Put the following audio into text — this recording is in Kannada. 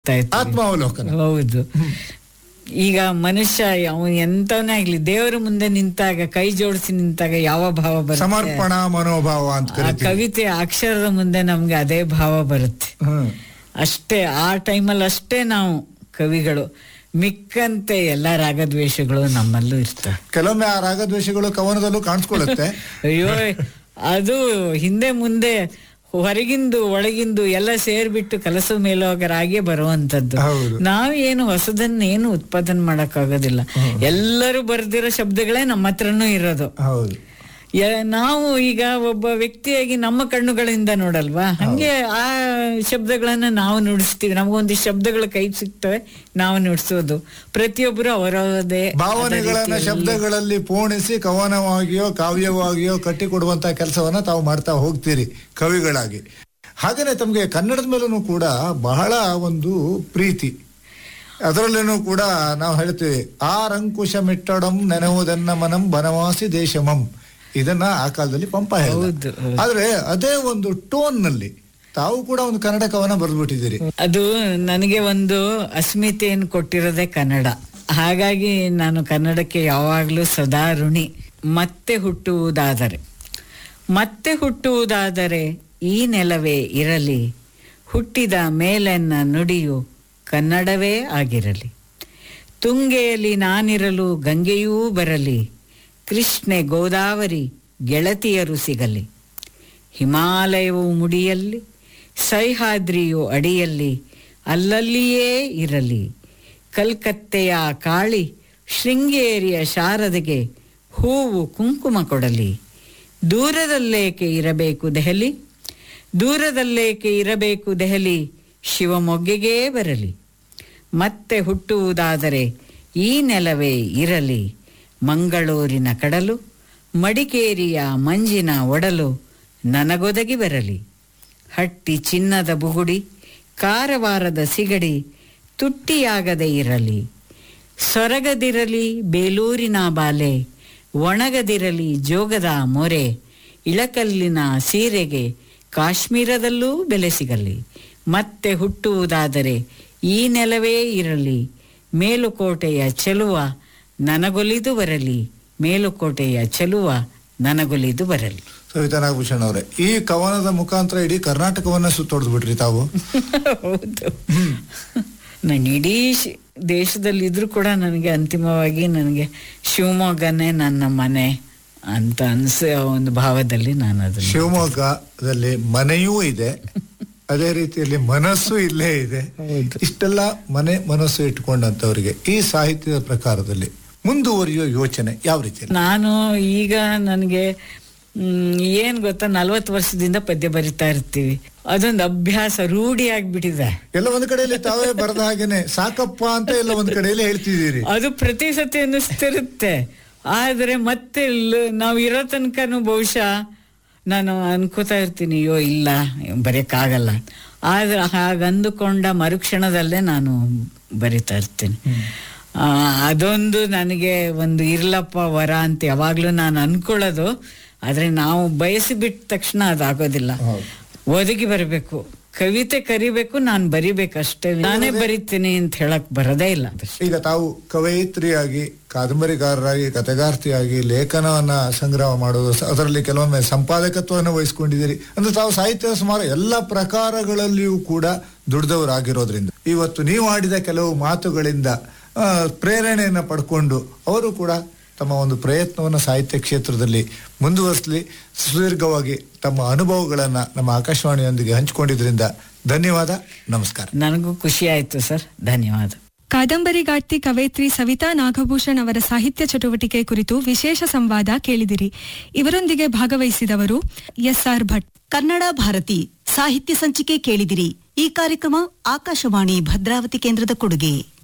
ಬದುಕ್ತಾ ಇರ್ತೀವಿ ಆತ್ಮಾವಲೋಕನ ಹೌದು ಈಗ ಮನುಷ್ಯ ಅವನು ಎಂತವನೇ ಆಗ್ಲಿ ದೇವರ ಮುಂದೆ ನಿಂತಾಗ ಕೈ ಜೋಡಿಸಿ ನಿಂತಾಗ ಯಾವ ಭಾವ ಬರುತ್ತೆ ಸಮರ್ಪಣಾ ಮನೋಭಾವ ಅಂತ ಆ ಕರಿತೀವಿ ಕವಿತೆ ಅಕ್ಷರದ ಮುಂದೆ ನಮ್ಗೆ ಅದೇ ಭಾವ ಬರುತ್ತೆ ಹ್ಮ್ ಅಷ್ಟೇ ಆ ಟೈಮಲ್ಲಿ ಅಷ್ಟೇ ನಾವು ಕವಿಗಳು ಮಿಕ್ಕಂತೆ ಎಲ್ಲ ರಾಗದ್ವೇಷಗಳು ನಮ್ಮಲ್ಲೂ ಇರ್ತವೆ ಕೆಲವೊಮ್ಮೆ ಆ ರಾಗದ್ವೇಷಗಳು ಕವನದಲ್ಲೂ ಕಾಣಿಸ್ಕೊಳ್ಳುತ್ತೆ ಅಯ್ಯೋ ಅದು ಹಿಂದೆ ಮುಂದೆ ಹೊರಗಿಂದು ಒಳಗಿಂದು ಎಲ್ಲ ಸೇರ್ಬಿಟ್ಟು ಕೆಲಸ ಮೇಲೋಗರಾಗೆ ಬರುವಂತದ್ದು ಹೌದು. ನಾವೇನು ಹೊಸದನ್ನೇನು ಉತ್ಪಾದನೆ ಮಾಡಕ್ಕಾಗೋದಿಲ್ಲ ಎಲ್ಲರೂ ಬರ್ದಿರೋ ಶಬ್ದಗಳೇ ನಮ್ಮ ಹತ್ರನೂ ಇರೋದು ಹೌದು ಯ- ನಾವು ಈಗ ಒಬ್ಬ ವ್ಯಕ್ತಿಯಾಗಿ ನಮ್ಮ ಕಣ್ಣುಗಳಿಂದ ನೋಡಲ್ವಾ ಹಂಗೆ ಆ ಶಬ್ದಗಳನ್ನ ನಾವು ನುಡಿಸ್ತೀವಿ ನಮಗೊಂದಿಷ್ಟು ಶಬ್ದಗಳು ಕೈ ಸಿಗ್ತವೆ ನಾವು ನುಡಿಸೋದು ಪ್ರತಿಯೊಬ್ಬರು ಅವರವರದೇ ಆದ ಭಾವನೆಗಳನ್ನ ರೀತಿಯಲ್ಲಿ- ಶಬ್ದಗಳಲ್ಲಿ ಪೋಣಿಸಿ ಕವನವಾಗಿಯೋ ಕಾವ್ಯವಾಗಿಯೋ ಕಟ್ಟಿಕೊಡುವಂತ ಕೆಲಸವನ್ನ ತಾವು ಮಾಡ್ತಾ ಹೋಗ್ತೀರಿ ಕವಿಗಳಾಗಿ ಹಾಗೇನೆ ತಮಗೆ ಕನ್ನಡದ ಮೇಲೂ ಕೂಡ ಬಹಳ ಒಂದು ಪ್ರೀತಿ ಅದರಲ್ಲೇನೂ ಕೂಡ ನಾವು ಹೇಳ್ತೀವಿ ಆ ರಂಕುಶ ಮಿಟ್ಟಡಂ ನೆನಹುದನ್ನ ಮನಂ ಬನವಾಸಿ ದೇಶಮಂ ಇದನ್ನ ಆ ಕಾಲದಲ್ಲಿ ಪಂಪ ಹೌದು, ಹೇಳಿದ ಹೌದು. ಆದ್ರೆ ಅದೇ ಒಂದು ಟೋನ್ ನಲ್ಲಿ ತಾವು ಕೂಡ ಒಂದು ಕನ್ನಡ ಕವನ ಬರೆದ್ಬಿಟ್ಟಿದ್ದೀರಿ ಅದು ನನಗೆ ಒಂದು ಅಸ್ಮಿತೆಯನ್ನು ಕೊಟ್ಟಿರೋದೇ ಕನ್ನಡ ಹಾಗಾಗಿ ನಾನು ಕನ್ನಡಕ್ಕೆ ಯಾವಾಗಲೂ ಸದಾ ಋಣಿ ಮತ್ತೆ ಹುಟ್ಟುವುದಾದರೆ ಮತ್ತೆ ಹುಟ್ಟುವುದಾದರೆ ಈ ನೆಲವೇ ಇರಲಿ ಹುಟ್ಟಿದ ಮೇಲೆನ್ನ ನುಡಿಯು ಕನ್ನಡವೇ ಆಗಿರಲಿ ತುಂಗೆಯಲ್ಲಿ ನಾನಿರಲು ಗಂಗೆಯೂ ಬರಲಿ ಕೃಷ್ಣೆ ಗೋದಾವರಿ ಗೆಳತಿಯರು ಸಿಗಲಿ ಹಿಮಾಲಯವು ಮುಡಿಯಲ್ಲಿ ಸಹ್ಯಾದ್ರಿಯು ಅಡಿಯಲ್ಲಿ ಅಲ್ಲಲ್ಲಿಯೇ ಇರಲಿ ಕಲ್ಕತ್ತೆಯ ಕಾಳಿ ಶೃಂಗೇರಿಯ ಶಾರದೆಗೆ ಹೂವು ಕುಂಕುಮ ಕೊಡಲಿ ದೂರದಲ್ಲೇಕೆ ಇರಬೇಕು ದೆಹಲಿ ದೂರದಲ್ಲೇಕೆ ಇರಬೇಕು ದೆಹಲಿ ಶಿವಮೊಗ್ಗೆಗೇ ಬರಲಿ ಮತ್ತೆ ಹುಟ್ಟುವುದಾದರೆ ಈ ನೆಲವೇ ಇರಲಿ ಮಂಗಳೂರಿನ ಕಡಲು ಮಡಿಕೇರಿಯ ಮಂಜಿನ ಒಡಲು ನನಗೊದಗಿ ಬರಲಿ ಹಟ್ಟಿ ಚಿನ್ನದ ಬುಗುಡಿ ಕಾರವಾರದ ಸಿಗಡಿ ತುಟ್ಟಿಯಾಗದೆ ಇರಲಿ ಸೊರಗದಿರಲಿ ಬೇಲೂರಿನ ಬಾಲೆ ಒಣಗದಿರಲಿ ಜೋಗದ ಮೊರೆ ಇಳಕಲ್ಲಿನ ಸೀರೆಗೆ ಕಾಶ್ಮೀರದಲ್ಲೂ ಬೆಲೆ ಸಿಗಲಿ ಮತ್ತೆ ಹುಟ್ಟುವುದಾದರೆ ಈ ನೆಲವೇ ಇರಲಿ ಮೇಲುಕೋಟೆಯ ಚೆಲುವ ನನಗೊಲಿದು ಬರಲಿ ಮೇಲುಕೋಟೆಯ ಚೆಲುವ ನನಗೊಲಿದು ಬರಲಿ ಸವಿತಾ ನಾಗಭೂಷಣ್ ಅವರೇ ಈ ಕವನದ ಮುಖಾಂತರ ಇಡೀ ಕರ್ನಾಟಕವನ್ನ ಸುತ್ತೊಡೆದು ಬಿಟ್ರಿ ತಾವು ಹೌದು ನಾನು ಇಡೀ ಶ್- ದೇಶದಲ್ಲಿದ್ರೂ ಕೂಡ ನನಗೆ ಅಂತಿಮವಾಗಿ ನನಗೆ ಶಿವಮೊಗ್ಗನೇ ನನ್ನ ಮನೆ ಅಂತ ಅನ್ಸೋ ಒಂದು ಭಾವದಲ್ಲಿ ನಾನು ಅದನ್ನು ಶಿವಮೊಗ್ಗದಲ್ಲಿ ಮನೆಯೂ ಇದೆ ಅದೇ ರೀತಿಯಲ್ಲಿ ಮನಸ್ಸು ಇಲ್ಲೇ ಇದೆ ಹೌದು. ಇಷ್ಟೆಲ್ಲ ಮನೆ ಮನಸ್ಸು ಇಟ್ಕೊಂಡಂತವರಿಗೆ ಈ ಸಾಹಿತ್ಯದ ಪ್ರಕಾರದಲ್ಲಿ ಮುಂದುವರಿಯೋ ಯೋಚನೆ ಯಾವ ರೀತಿ ನಾನು ಈಗ ನನಗೆ ಏನ್ ಗೊತ್ತಾ ನಲ್ವತ್ತು ವರ್ಷದಿಂದ ಪದ್ಯ ಬರಿತಾ ಇರ್ತೀವಿ ಅದೊಂದು ಅಭ್ಯಾಸ ರೂಢಿ ಆಗ್ಬಿಟ್ಟಿದೆ ಎಲ್ಲ ಒಂದ್ ಕಡೆಯಲ್ಲಿ ತಾವೇ ಬರೆದ ಹಾಗೇನೆ ಸಾಕಪ್ಪ ಅಂತ ಎಲ್ಲ ಒಂದ್ ಕಡೆಯಲ್ಲಿ ಹೇಳ್ತಿದ್ದೀರಿ ಅದು ಪ್ರತಿ ಸತಿ ಅನ್ನಿಸ್ತಿರುತ್ತೆ ಆದ್ರೆ ಮತ್ತೆ ಲ್- ನಾವು ಇರೋ ತನಕನೂ ಬಹುಶಃ ನಾನು ಅನ್ಕೋತಾ ಇರ್ತೀನಿ ಅಯ್ಯೋ ಇಲ್ಲ ಬರೆಯಕ್ಕಾಗಲ್ಲ ಆದ್ರೆ ಹಾಗಂದುಕೊಂಡ ಮರುಕ್ಷಣದಲ್ಲೇ ನಾನು ಬರಿತಾ ಇರ್ತೀನಿ ಆ, ಅದೊಂದು ನನಗೆ ಒಂದು ಇರ್ಲಪ್ಪ ವರ ಅಂತ ಯಾವಾಗ್ಲೂ ನಾನು ಅನ್ಕೊಳ್ಳೋದು ಆದ್ರೆ ನಾವು ಬಯಸಿ ಬಿಟ್ಟ ತಕ್ಷಣ ಅದಾಗೋದಿಲ್ಲ ಹೌದು. ಒದಗಿ ಬರಬೇಕು ಕವಿತೆ ಕರಿಬೇಕು ನಾನು ಬರಿಬೇಕಷ್ಟೇ ನಾನೇ ಬರಿತೀನಿ ಅಂತ ಹೇಳಕ್ ಬರೋದೇ ಇಲ್ಲ ಈಗ ತಾವು ಕವಯಿತ್ರಿಯಾಗಿ ಕಾದಂಬರಿಕಾರರಾಗಿ ಕಥೆಗಾರ್ತಿಯಾಗಿ ಲೇಖನವನ್ನ ಸಂಗ್ರಹ ಮಾಡೋದು ಸ- ಅದರಲ್ಲಿ ಕೆಲವೊಮ್ಮೆ ಸಂಪಾದಕತ್ವವನ್ನು ವಹಿಸ್ಕೊಂಡಿದ್ದೀರಿ ಅಂದ್ರೆ ತಾವು ಸಾಹಿತ್ಯದ ಸುಮಾರು ಎಲ್ಲ ಪ್ರಕಾರಗಳಲ್ಲಿಯೂ ಕೂಡ ದುಡಿದವರಾಗಿರೋದ್ರಿಂದ ಇವತ್ತು ನೀವು ಆಡಿದ ಕೆಲವು ಮಾತುಗಳಿಂದ ಆ, ಪ್ರೇರಣೆಯನ್ನ ಪಡ್ಕೊಂಡು ಅವರು ಕೂಡ ತಮ್ಮ ಒಂದು ಪ್ರಯತ್ನವನ್ನು ಸಾಹಿತ್ಯ ಕ್ಷೇತ್ರದಲ್ಲಿ ಮುಂದುವರಿಸಲಿ ಸುದೀರ್ಘವಾಗಿ ತಮ್ಮ ಅನುಭವಗಳನ್ನ ನಮ್ಮ ಆಕಾಶವಾಣಿಯೊಂದಿಗೆ ಹಂಚಿಕೊಂಡಿದ್ರಿಂದ ಧನ್ಯವಾದ ನಮಸ್ಕಾರ ನನಗೂ ಖುಷಿ ಆಯ್ತು ಸರ್ ಧನ್ಯವಾದ ಕಾದಂಬರಿಗಾರ್ತಿ ಕವಯಿತ್ರಿ ಸವಿತಾ ನಾಗಭೂಷಣ್ ಅವರ ಸಾಹಿತ್ಯ ಚಟುವಟಿಕೆ ಕುರಿತು ವಿಶೇಷ ಸಂವಾದ ಕೇಳಿದಿರಿ ಇವರೊಂದಿಗೆ ಭಾಗವಹಿಸಿದವರು ಎಸ್ಆರ್ ಭಟ್ ಕನ್ನಡ ಭಾರತಿ ಸಾಹಿತ್ಯ ಸಂಚಿಕೆ ಕೇಳಿದಿರಿ ಈ ಕಾರ್ಯಕ್ರಮ ಆಕಾಶವಾಣಿ ಭದ್ರಾವತಿ ಕೇಂದ್ರದ ಕೊಡುಗೆ